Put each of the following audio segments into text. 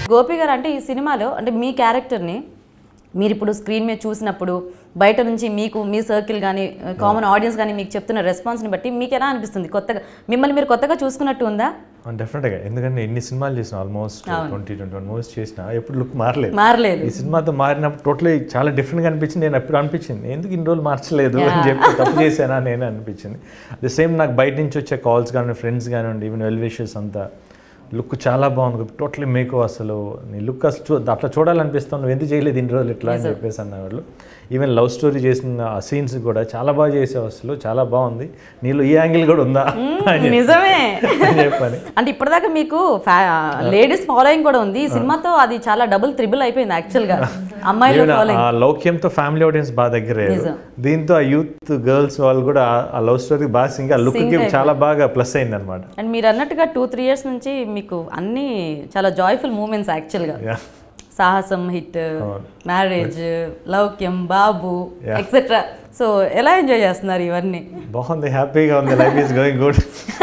గోపి గారు అంటే ఈ సినిమాలో అంటే మీ క్యారెక్టర్ని మీరు ఇప్పుడు స్క్రీన్ మీద చూసినప్పుడు బయట నుంచి మీకు మీ సర్కిల్ కానీ కామన్ ఆడియన్స్ కానీ మీకు చెప్తున్న రెస్పాన్స్ని బట్టి మీకు ఎలా అనిపిస్తుంది కొత్తగా మిమ్మల్ని మీరు కొత్తగా చూసుకున్నట్టు ఉందా డెఫినెట్గా ఎందుకంటే ఎన్ని సినిమాలు చేసిన almost twenty twenty one movies చేసిన ఎప్పుడు లుక్ మారలేదు మారలేదు ఈ సినిమాతో మారినప్పుడు టోటలీ చాలా డిఫరెంట్గా అనిపించింది నేను ఎప్పుడు అనిపించింది ఎందుకు ఇన్ని రోజులు మార్చలేదు అని చెప్పి తప్పు చేశానా నేను అనిపించింది ది సేమ్ నాకు బయట నుంచి వచ్చే కాల్స్ కానీ ఫ్రెండ్స్ కానివ్వండి ఈవెన్ వెల్ విషెస్ అంతా లుక్ చాలా బాగుంది టోటలీ మేకు అసలు నీ లుక్ అసలు చూ అట్లా చూడాలనిపిస్తాను నువ్వు ఎందుకు చేయలేదు ఇన్ని రోజులు ఇట్లా అని చెప్పేసి అన్నవాళ్ళు ఈవెన్ లవ్ స్టోరీ చేసిన ఆ సీన్స్ కూడా చాలా బాగా చేసావు అసలు చాలా బాగుంది నీలో ఈ యాంగిల్ కూడా ఉందా అని చెప్పి- నిజమే అని చెప్పని అంటే ఇప్పటిదాకా మీకు లేడీస్ ఫాలోయింగ్ కూడా ఉంది ఈ సినిమాతో అది చాలా డబుల్ త్రిబుల్ అయిపోయింది యాక్చువల్గా అమ్మాయిలు Even ఫాలోయింగ్ ఆ లౌక్యంతో ఫ్యామిలీ ఆడియన్స్ బాగా దగ్గర నిజం. దీంతో ఆ యూత్ గర్ల్స్ వాళ్ళు కూడా ఆ- ఆ లవ్ స్టోరీ బాగా సింగ్ ఆ లుక్ కి చాలా బాగా ప్లస్ అయింది అనమాట అండ్ మీరు అన్నట్టుగా టూ త్రీ ఇయర్స్ నుంచి మీకు అన్ని చాలా జాయ్ఫుల్ మూమెంట్స్ యాక్చువల్గా సాహసం హిట్ మ్యారేజ్ లౌక్యం బాబు ఎక్సెట్రా సో ఎలా ఎంజాయ్ చేస్తున్నారు ఇవన్నీ బాగుంది హ్యాపీగా ఉంది life is going good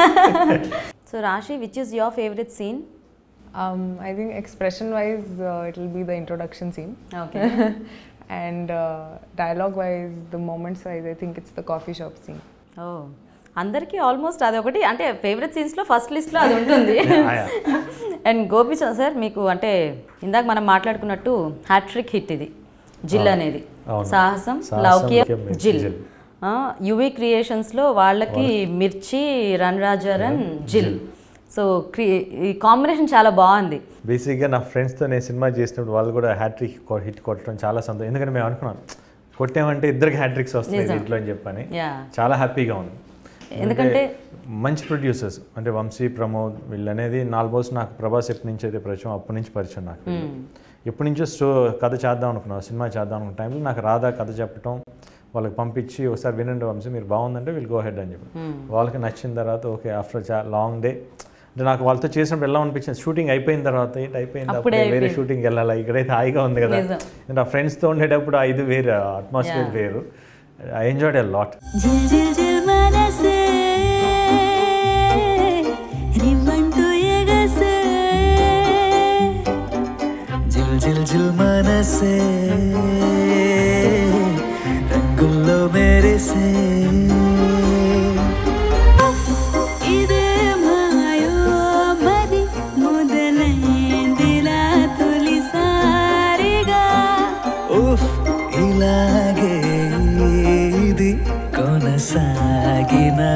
so Rashi which is your favourite scene Um, I think expression wise, uh, it will be the introduction scene. Okay and uh, dialogue wise, the moments wise, I think it's the coffee shop scene. ఓ అందరికీ almost అది ఒకటి అంటే favourite సీన్స్లో first లిస్ట్లో అది ఉంటుంది and Gopi sir మీకు అంటే ఇందాక మనం మాట్లాడుకున్నట్టు హ్యాట్రిక్ హిట్ ఇది జిల్ అనేది అవును. సాహసం సాహసం, లౌక్యం లౌక్యం, జిల్ జిల్. యువి క్రియేషన్స్లో వాళ్ళకి మిర్చి రన్ రాజారన్ జిల్ సో క్రి ఈ కాంబినేషన్ చాలా బాగుంది బేసిక్గా నా ఫ్రెండ్స్తో నేను సినిమా చేసినప్పుడు వాళ్ళు కూడా హ్యాట్రిక్ హిట్ కొట్టడం చాలా సంతోషం ఎందుకంటే మేము అనుకున్నాం కొట్టామంటే ఇద్దరికి హ్యాట్రిక్స్ వస్తాయి దీంట్లో అని చెప్పని యా చాలా హ్యాపీగా ఉంది ఎందుకంటే మంచి ప్రొడ్యూసర్స్ అంటే వంశీ ప్రమోద్ వీళ్ళు అనేది ఆల్మోస్ట్ నాకు ప్రభాస్ ఎప్పటి నుంచి అయితే పరిచయం అప్పటి నుంచి పరిచయం నాకు వీళ్ళు. ఎప్పటి నుంచో స్టో కథ చేద్దాం అనుకున్నాను సినిమా చేద్దాం అనుకున్న టైంలో నాకు రాదా కథ చెప్పటం వాళ్ళకి పంపించి ఒకసారి వినండి వంశీ మీరు బాగుందంటే వీళ్ళు గో హెడ్ అని చెప్పి వాళ్ళకి నచ్చిన తర్వాత ఓకే ఆఫ్టర్ చా లాంగ్ డే అంటే నాకు వాళ్ళతో చేసినప్పుడు ఎలా అనిపించింది షూటింగ్ అయిపోయిన తర్వాత ఏంటి అయిపోయింది అప్పుడే వేరే షూటింగ్ వెళ్ళాలి ఇక్కడైతే హాయిగా ఉంది కదా నిజం. అంటే ఆ ఫ్రెండ్స్తో ఉండేటప్పుడు ఆ ఇది వేరు అట్మాస్ఫియర్ వేరు ఐ ఎంజాయ్డ్ ఎ లాట్ జిల్ జిల్ జిల్ మనసే రివ్వంటూ ఎగసే జిల్ జిల్ జిల్ మనసే రంగుల్లో మెరిసే ఇదే మాయో మరి మొదలైందిలా తొలిసారిగా ఉఫ్ ఇలాగే ఇది కొనసాగిన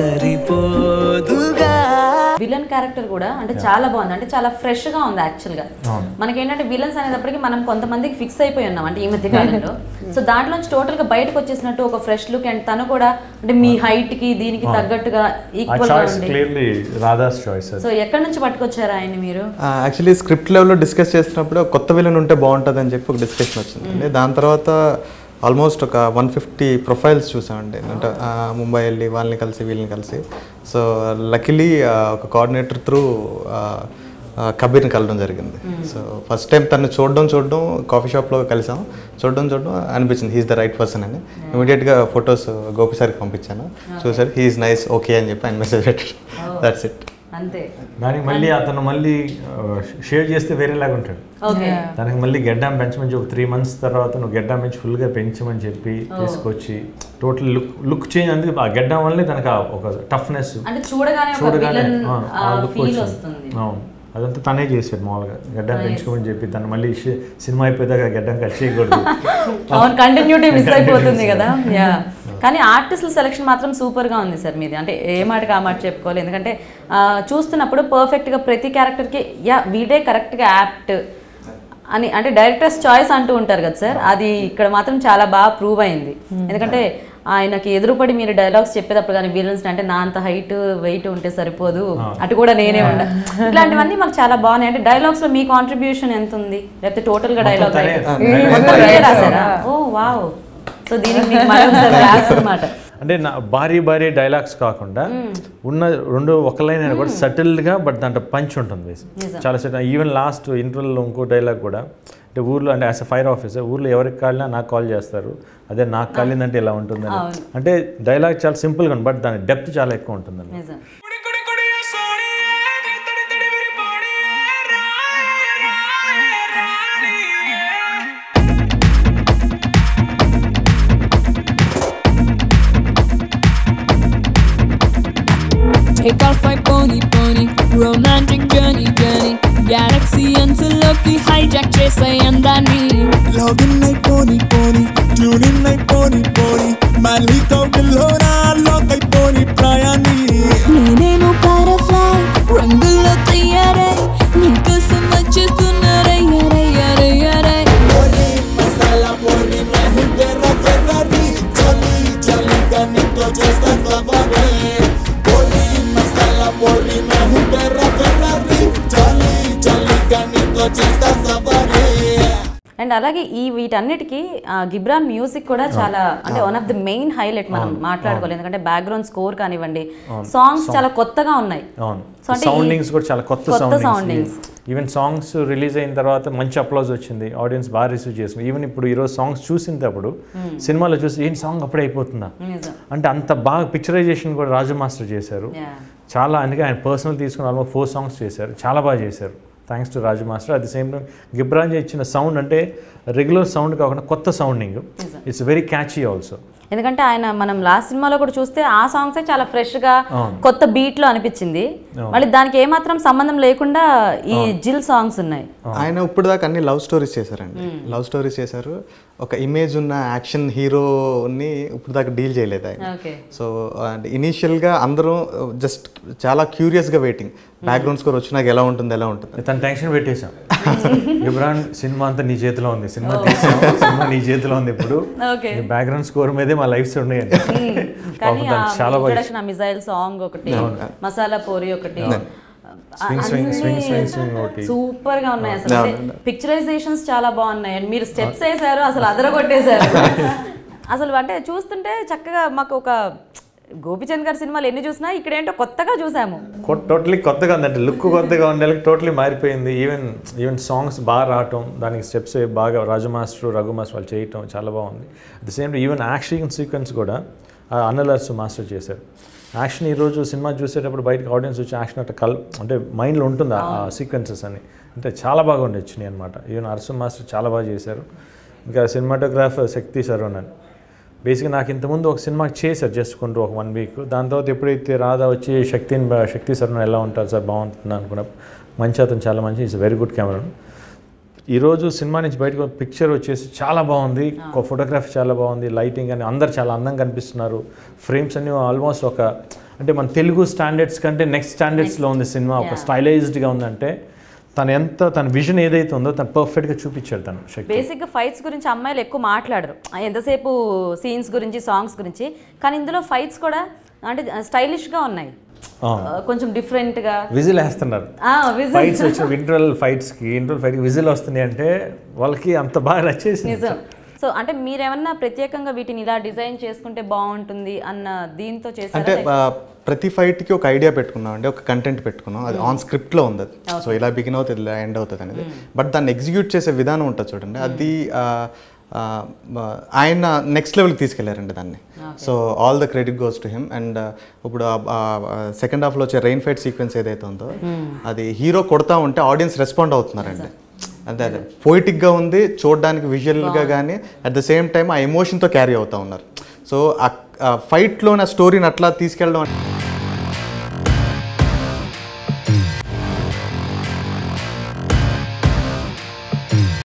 సరిపోదుగా విలన్ క్యారెక్టర్ కూడా అంటే చాలా బాగుంది అంటే చాలా ఫ్రెష్ గా ఉంది యాక్చువల్ గా మనకి ఏంటంటే విలన్స్ అనేటప్పటికి మనం కొంతమందికి ఫిక్స్ అయిపోయి ఉన్నాం అంటే ఈ మధ్య కాలంలో సో దాంట్లోంచి టోటల్ గా బయటకు వచ్చేసినట్టు ఒక ఫ్రెష్ లుక్ అండ్ తను కూడా అంటే మీ హైట్ కి దీనికి తగ్గట్టుగా ఆ ఈక్వల్ గా చాయిస్ ఉంది క్లియర్లీ రాధాస్ చాయిస్ అది సో ఎక్కడి నుంచి పట్టుకొచ్చారు ఆయన మీరు యాక్చువల్లీ స్క్రిప్ట్ లెవెల్లో డిస్కస్ చేసినప్పుడు ఒక కొత్త విలన్ ఉంటే బాగుంటుంది అని చెప్పి ఒక డిస్కషన్ వచ్చిందండి దాని తర్వాత ఆల్మోస్ట్ ఒక వన్ ఫిఫ్టీ ప్రొఫైల్స్ చూసామండి అంటే ఆ, ముంబై వెళ్ళి వాళ్ళని కలిసి వీళ్ళని కలిసి సో లకిలీ ఒక కోఆర్డినేటర్ త్రూ కబీర్ని కలవడం జరిగింది సో ఫస్ట్ టైం తను చూడడం చూడడం కాఫీ షాప్లో కలిసాం చూడడం చూడడం అనిపించింది హీఈస్ ద రైట్ పర్సన్ అని ఇమీడియట్గా ఫొటోస్ గోపి సార్కి పంపించాను చూసారు హీఈస్ నైస్ ఓకే అని చెప్పి ఆయన మెసేజ్ పెట్టారు దట్స్ ఇట్ అంతే దానికి మళ్ళీ అతను మళ్ళీ షేర్ చేస్తే వేరేలాగా ఉంటాడు ఓకే దానికి మళ్ళీ గెడ్డాం పెంచమని చెప్పి త్రీ మంత్స్ తర్వాత నువ్వు గెడ్డాం పెంచి ఫుల్గా పెంచమని చెప్పి తీసుకొచ్చి టోటల్ లుక్ లుక్ చేంజ్ అందుకే ఆ గెడ్డాం వల్లే దానికి ఆ ఒక టఫ్నెస్ అంటే చూడగానే ఒక చూడగానే విలన్ ఆ, ఆ look ఫీల్ వచ్చింది. వస్తుంది అవును అదంతా తనే చేశాడు మామూలుగా గడ్డం పెంచుకోమని చెప్పి తను మళ్ళీ షి- సినిమా అయిపోయాక గడ్డం కట్ చేయకూడదు అవును కంటిన్యూటీ మిస్ అయిపోతుంది కదా యా కానీ ఆర్టిస్టుల సెలెక్షన్ మాత్రం సూపర్గా ఉంది సార్ మీది అంటే ఏ మాటకి ఆ మాట చెప్పుకోవాలి ఎందుకంటే ఆ, చూస్తున్నప్పుడు పర్ఫెక్ట్గా ప్రతి క్యారెక్టర్కి యా వీడే కరెక్ట్గా యాప్ట్ అని అంటే డైరెక్టర్స్ చాయిస్ అంటూ ఉంటారు కదా సార్ అది ఇక్కడ మాత్రం చాలా బాగా ప్రూవ్ అయింది ఎందుకంటే ఆయనకి ఎదురుపడి మీరు డైలాగ్స్ చెప్పేటప్పుడు కానీ విలన్స్ అంటే నా అంత హైట్ వెయిట్ ఉంటే సరిపోదు అటు కూడా నేనే ఉండ ఇట్లాంటివన్నీ మాకు చాలా బాగున్నాయి అంటే డైలాగ్స్ లో మీ కాంట్రిబ్యూషన్ ఎంత ఉంది లేకపోతే టోటల్ గా డైలాగ్ తనే. మొత్తం మీరే రాశారా ఓ వావ్ సో దీనికి మీకు మరొకసారి క్లాస్ అన్నమాట అంటే నా భారీ భారీ డైలాగ్స్ కాకుండా ఉన్న రెండు ఒక లైన్ అయినా కూడా సటిల్గా బట్ దాంట్లో పంచ్ ఉంటుంది చాలా సెట్ ఈవెన్ లాస్ట్ ఇంటర్వెల్లో ఇంకో డైలాగ్ కూడా అంటే ఊర్లో అంటే యాజ్ అ ఫైర్ ఆఫీసర్ ఊర్లో ఎవరికి కాలినా నాకు కాల్ చేస్తారు అదే నాకు కాలిందంటే ఇలా ఉంటుందని అంటే డైలాగ్ చాలా సింపుల్గా ఉంది బట్ దాని డెప్త్ చాలా ఎక్కువ ఉంటుందండి నిజం కుడి కుడి కుడి సోనియే తడి తడి విరి పాడియే Roy Roy Take off my pony pony, romantic journey journey. Galaxy అంచుల్లోకి hijack చేసే అందాన్ని లాగిన్ అయిపోని పోని ట్యూన్ ఇన్ అయిపోని పోని మళ్ళీ కౌగిల్లోనా లాక్ అయిపోని ప్రాయాన్ని నేనేమో butterfly, రంగుల్లో తయారై నీకోసం వచ్చేస్తున్నారయ్యారయ్యారయ్యారయ్యారై పోని మసాలా పోని మెహు తెరా ఫెరారీ చలి చలిగా నీతో చేస్తా సవారీ పోని మసాలా పోని మెహు తెరా ఫెరారీ చలి చలిగా నీతో చేస్తా సవారీ అండ్ అలాగే ఈ వీటన్నిటికీ ఆ, గిబ్రాన్ మ్యూజిక్ కూడా చాలా అంటే one of the main highlight మనం మాట్లాడుకోవాలి ఎందుకంటే బ్యాక్గ్రౌండ్ స్కోర్ కానివ్వండి సాంగ్స్ చాలా కొత్తగా ఉన్నాయి అవును So అంటే ఈ- సౌండింగ్స్ కూడా చాలా కొత్త కొత్త soundings soundings. Even songs release అయిన తర్వాత మంచి అప్లాజ్ వచ్చింది ఆడియన్స్ బాగా రిసీవ్ చేసింది ఈవెన్ ఇప్పుడు ఈరోజు సాంగ్స్ చూసినప్పుడు సినిమాలో చూసి ఏంటి సాంగ్ అప్పుడే అయిపోతుందా నిజం అంటే అంత బాగా పిక్చరైజేషన్ కూడా రాజు మాస్టర్ చేశారు Yeah. చాలా అందుకే ఆయన పర్సనల్ తీసుకుని ఆల్మోస్ట్ ఫోర్ సాంగ్స్ చేశారు చాలా బాగా చేశారు thanks to Raju master at the same time Ghibran's ఇచ్చిన సౌండ్ అంటే రెగ్యులర్ సౌండ్ కాకుండా కొత్త sounding it's very catchy also ఎందుకంటే ఆయన మనం లాస్ట్ సినిమాలో కూడా చూస్తే ఆ సాంగ్సే చాలా ఫ్రెష్ గా అవును. కొత్త బీట్ లో అనిపించింది మళ్ళీ దానికి ఏమాత్రం సంబంధం లేకుండా ఈ జిల్ సాంగ్స్ ఉన్నాయి ఆయన ఇప్పుడు దాకా అన్ని లవ్ స్టోరీస్ చేశారండి లవ్ స్టోరీస్ చేశారు ఒక ఇమేజ్ ఉన్న యాక్షన్ హీరోని ఇప్పుడు దాకా డీల్ చేయలేదు ఆయన ఓకే సో అంటే ఇనీషియల్గా అందరూ జస్ట్ చాలా క్యూరియస్గా వెయిటింగ్ బ్యాక్గ్రౌండ్ స్కోర్ వచ్చినాక ఎలా ఉంటుంది ఎలా ఉంటుంది తను టెన్షన్ పెట్టేశాం గిబ్రాన్ సినిమా అంతా నీ చేతిలో ఉంది సినిమా తీసాం సినిమా నీ చేతిలో ఉంది ఇప్పుడు ఓకే బ్యాక్గ్రౌండ్ స్కోర్ మీదే మా లైఫ్స్ ఉన్నాయండి కానీ పాపం దానికి చాలా బాగా ఇంట్రడక్షన్ ఆ మిజైల్ సాంగ్ ఒకటి మసాలా పూరి ఒకటి Swing, swing, swing, swing, swing ఒకటి. సూపర్ గా ఉన్నాయి అసలు పిక్చరైజేషన్స్ చాలా బాగున్నాయి అండ్ మీరు స్టెప్స్ వేసారు అసలు అదరగొట్టేశారు అసలు అంటే చూస్తుంటే చక్కగా మాకు ఒక గోపిచంద్ గారి సినిమాలు ఎన్ని చూసినా ఇక్కడ ఏంటో కొత్తగా చూసాము టోటలీ కొత్తగా ఉందంటే లుక్ కొత్తగా ఉండాలి టోటలీ మారిపోయింది ఈవెన్ ఈవెన్ సాంగ్స్ బాగా రావటం దానికి స్టెప్స్ బాగా రాజు మాస్టర్ రఘు మాస్టర్ వాళ్ళు చేయటం చాలా బాగుంది at the same even action sequence కూడా అన్నలర్స్ మాస్టర్ చేశారు యాక్షన్ ఈరోజు సినిమా చూసేటప్పుడు బయటకు ఆడియన్స్ వచ్చి యాక్షన్ అట్లా కల్ అంటే మైండ్లో ఉంటుంది ఆ సీక్వెన్సెస్ అని అంటే చాలా బాగా ఉండి వచ్చినాయి అనమాట ఈవెన్ అరసు మాస్టర్ చాలా బాగా చేశారు ఇంకా సినిమాటోగ్రాఫర్ శక్తి సరోన్ అని బేసిక్గా నాకు ఇంతకుముందు ఒక సినిమా చేశారు జస్ట్ కొంటూ ఒక వన్ వీక్ దాని తర్వాత ఎప్పుడైతే రాధా వచ్చి శక్తిని బా- శక్తి సరణ ఎలా ఉంటారు సార్ బాగుంటుంది అనుకున్నా మంచి అతను చాలా మంచి ఇట్స్ వెరీ గుడ్ కెమెరా ఈరోజు సినిమా నుంచి బయటకు పిక్చర్ వచ్చేసి చాలా బాగుంది ఒక ఫోటోగ్రఫీ చాలా బాగుంది లైటింగ్ అని అందరు చాలా అందంగా కనిపిస్తున్నారు ఫ్రేమ్స్ అన్ని ఆల్మోస్ట్ ఒక అంటే మన తెలుగు స్టాండర్డ్స్ కంటే నెక్స్ట్ స్టాండర్డ్స్లో ఉంది సినిమా ఒక స్టైలైజ్డ్గా ఉందంటే తను ఎంత తన విజన్ ఏదైతే ఉందో తను పర్ఫెక్ట్గా చూపించాడు తను శక్తి బేసిక్గా ఫైట్స్ గురించి అమ్మాయిలు ఎక్కువ మాట్లాడరు ఆ, ఎంతసేపు సీన్స్ గురించి సాంగ్స్ గురించి కానీ ఇందులో ఫైట్స్ కూడా అంటే స్టైలిష్గా ఉన్నాయి ఆ. ఆ, కొంచెం డిఫరెంట్గా విజిల్ వేస్తున్నారు ఫైట్స్ వచ్చిన ఇంటర్వల్ ఫైట్స్కి ఇంటర్వల్ ఫైట్కి విజిల్ వస్తున్నాయి అంటే వాళ్ళకి అంత బాగా నచ్చేసింది నిజం సో అంటే మీరేమన్నా ప్రత్యేకంగా వీటిని ఇలా డిజైన్ చేసుకుంటే బాగుంటుంది అన్న దీంతో అంటే చేశారా ఆ, ప్రతి ఫైట్కి ఒక ఐడియా పెట్టుకున్నాం అండి ఒక కంటెంట్ పెట్టుకున్నాం అది ఆన్ స్క్రిప్ట్లో ఉంది అది సో ఇలా బిగిన్ అవుతుంది ఇలా ఎండ్ అవుతుంది అనేది బట్ దాన్ని ఎగ్జిక్యూట్ చేసే విధానం ఉంటుంది చూడండి అది ఆ, ఆ, ఆ, ఆయన నెక్స్ట్ లెవెల్కి తీసుకెళ్లారండి దాన్ని so all the credit goes to him and ఇప్పుడు సెకండ్ హాఫ్లో వచ్చే రెయిన్ ఫైట్ సీక్వెన్స్ ఏదైతే ఉందో అది హీరో కొడతా ఉంటే ఆడియన్స్ రెస్పాండ్ అవుతున్నారండి అదే అదే పోయిటిక్గా ఉంది చూడడానికి విజువల్గా కానీ అట్ ద సేమ్ టైం ఆ ఎమోషన్తో క్యారీ అవుతా ఉన్నారు సో ఆ ఫైట్లో నా స్టోరీని అట్లా తీసుకెళ్ళడం